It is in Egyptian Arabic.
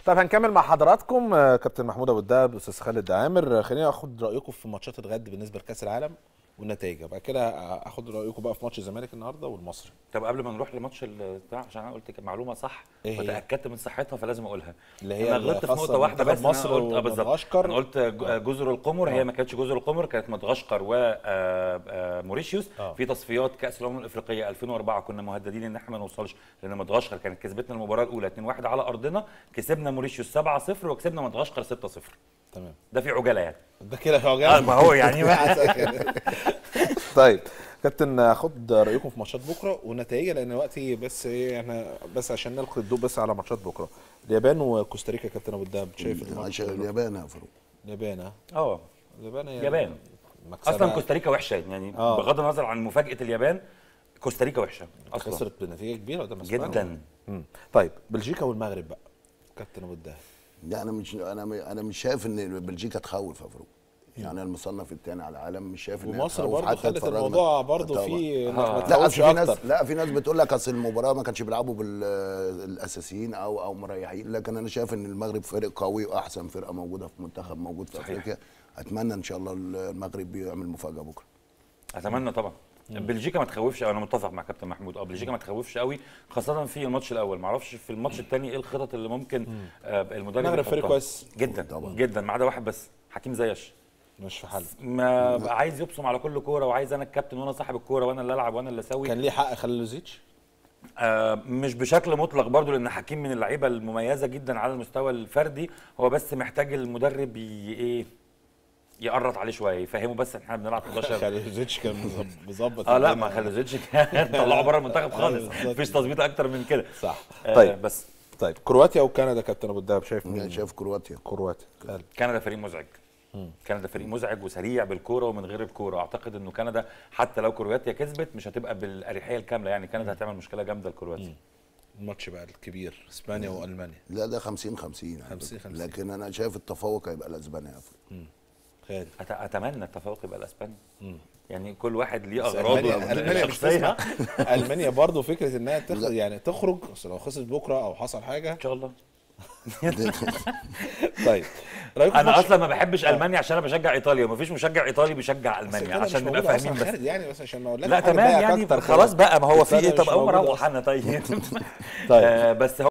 طيب هنكمل مع حضراتكم آه، كابتن محمود ابو الدهب استاذ خالد عامر آه، خليني اخد رايكم في ماتشات الغد بالنسبه لكاس العالم والنتائج بعد كده آه، اخد رايكم بقى في ماتش الزمالك النهارده والمصري طب قبل ما نروح لماتش ال- بتاع عشان انا قلت معلومه صح إيه هي؟ وتاكدت من صحتها فلازم اقولها اللي هي انا غلطت في الخاصة نقطه واحده بمنتخب بس مصر أنا قلت آه بالظبط ومدغشقر. انا قلت ج- جزر القمر آه. هي ما كانتش جزر القمر كانت مدغشقر وموريشيوس آه. في تصفيات كاس الامم الافريقيه 2004 كنا مهددين ان احنا ما نوصلش لان مدغشقر كانت كسبتنا المباراه الاولى 2-1 على ارضنا كسبنا موريشيوس 7-0 وكسبنا مدغشقر 6-0 تمام ده في عجاله يعني ده كده في آه، وجع ما هو يعني طيب كابتن اخد رايكم في ماتشات بكره ونتائجها لان وقتي بس ايه احنا بس عشان نلقي الضوء بس على ماتشات بكره اليابان وكوستاريكا كابتن ابو الدهب شايف الماتش عشان اليابان يا فاروق اليابان ها اه اليابان هي يابان. مكسبها اصلا كوستاريكا وحشه يعني آه. بغض النظر عن مفاجاه اليابان كوستاريكا وحشه اصلا خسرت بنتيجه كبيره قدام اسبانيا جدا مم. طيب بلجيكا والمغرب بقى كابتن ابو الدهب لا انا مش انا انا مش شايف ان بلجيكا تخوف يا فاروق يعني المصنف الثاني على العالم مش شايف ان ومصر برضه خلت الموضوع برضه في انك آه. ما لا تخوفش في ناس اكتر لا في ناس بتقول لك اصل المباراه ما كانش بيلعبوا بالاساسيين او او مريحين لكن انا شايف ان المغرب فريق قوي واحسن فرقه موجوده في منتخب موجود في صحيح. افريقيا اتمنى ان شاء الله المغرب يعمل مفاجاه بكره اتمنى طبعا بلجيكا ما تخوفش أوي، انا متفق مع كابتن محمود اه بلجيكا ما تخوفش قوي خاصه في الماتش الاول ما اعرفش في الماتش الثاني ايه الخطط اللي ممكن آه المدرب المغرب فريق يحطها. كويس. جدا طبعاً. جدا ما عدا واحد بس حكيم زيش مش في حل ما بقى عايز يبصم على كل كوره وعايز انا الكابتن وانا صاحب الكوره وانا اللي العب وانا اللي اسوي كان ليه حق خليلوزيتش آه مش بشكل مطلق برضو لان حكيم من اللعيبه المميزه جدا على المستوى الفردي هو بس محتاج المدرب ي- ايه يقرط عليه شويه يفهمه بس ان احنا بنلعب 11 خليلوزيتش كان مظب- مظبط اه لا الدنيا. ما خلوزيتش طلعوا بره المنتخب خالص بالظبط. مفيش تظبيط اكتر من كده صح آه طيب بس طيب كرواتيا وكندا كابتن ابو الدهب شايف يعني مين شايف كرواتيا كرواتيا قال. كندا فريق مزعج كندا فريق مزعج وسريع بالكوره ومن غير الكوره اعتقد انه كندا حتى لو كرواتيا كسبت مش هتبقى بالاريحيه الكامله يعني كندا هتعمل مشكله جامده لكرواتيا الماتش بقى الكبير اسبانيا والمانيا لا ده 50 50 يعني 50 50. لكن انا شايف التفوق هيبقى لاسبانيا يا فاروق خالد أت- اتمنى التفوق يبقى الاسباني يعني كل واحد ليه بس اغراضه المانيا المانيا مش الشخصيه تسمع المانيا برضه فكره انها تخرج يعني تخرج اصل لو خسرت بكره او حصل حاجه ان شاء الله طيب رايكم في انا ماتش- اصلا ما بحبش المانيا عشان انا بشجع ايطاليا ومفيش مشجع ايطالي بيشجع بس المانيا كده عشان مش نبقى موجودة فاهمين أصلاً بس خالد يعني بس عشان اقول لك لا حاجة تمام تضايقك يعني أكتر خلاص كده. بقى ما هو في إيطاليا ايه طب مش اول موجودة اروح أصلاً. انا طيب طيب. آه، بس